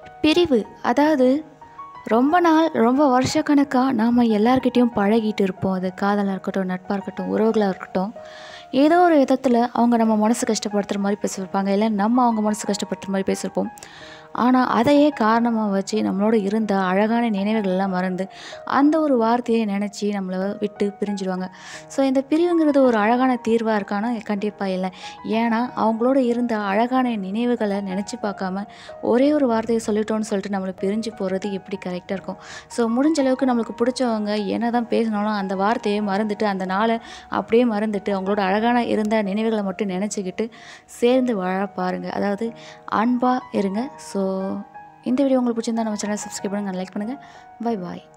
பிரிவு அதாவது ரொம்ப நாள் ரொம்ப வருஷக்கணக்காக நாம் எல்லார்கிட்டேயும் பழகிட்டு இருப்போம் அது காதலாக இருக்கட்டும் நட்பாக இருக்கட்டும் உறவுகளாக இருக்கட்டும் ஏதோ ஒரு விதத்தில் அவங்க நம்ம மனசு கஷ்டப்படுத்துகிற மாதிரி பேசியிருப்பாங்க இல்லை நம்ம அவங்க மனசு கஷ்டப்படுத்துகிற மாதிரி பேசியிருப்போம் ஆனால் அதையே காரணமாக வச்சு நம்மளோட இருந்த அழகான நினைவுகள் எல்லாம் மறந்து அந்த ஒரு வார்த்தையை நினச்சி நம்மளை விட்டு பிரிஞ்சிடுவாங்க ஸோ இந்த பிரிவுங்கிறது ஒரு அழகான தீர்வாக இருக்கானா கண்டிப்பாக இல்லை ஏன்னா அவங்களோட இருந்த அழகான நினைவுகளை நினச்சி பார்க்காம ஒரே ஒரு வார்த்தையை சொல்லிட்டோன்னு சொல்லிட்டு நம்மளை பிரிஞ்சு போகிறது எப்படி கரெக்டாக இருக்கும் ஸோ முடிஞ்ச அளவுக்கு நம்மளுக்கு பிடிச்சவங்க என்ன தான் பேசினாலும் அந்த வார்த்தையை மறந்துட்டு அந்த நாளை அப்படியே மறந்துட்டு அவங்களோட அழகான இருந்த நினைவுகளை மட்டும் நினச்சிக்கிட்டு சேர்ந்து வாழ பாருங்கள் அதாவது அன்பாக இருங்க ஸோ இந்த வீடியோ உங்களுக்கு பிடிச்சிருந்தா நம்ம சேனல் சப்ஸ்கிரைப் பண்ணுங்கள் லைக் பண்ணுங்கள் பை பாய்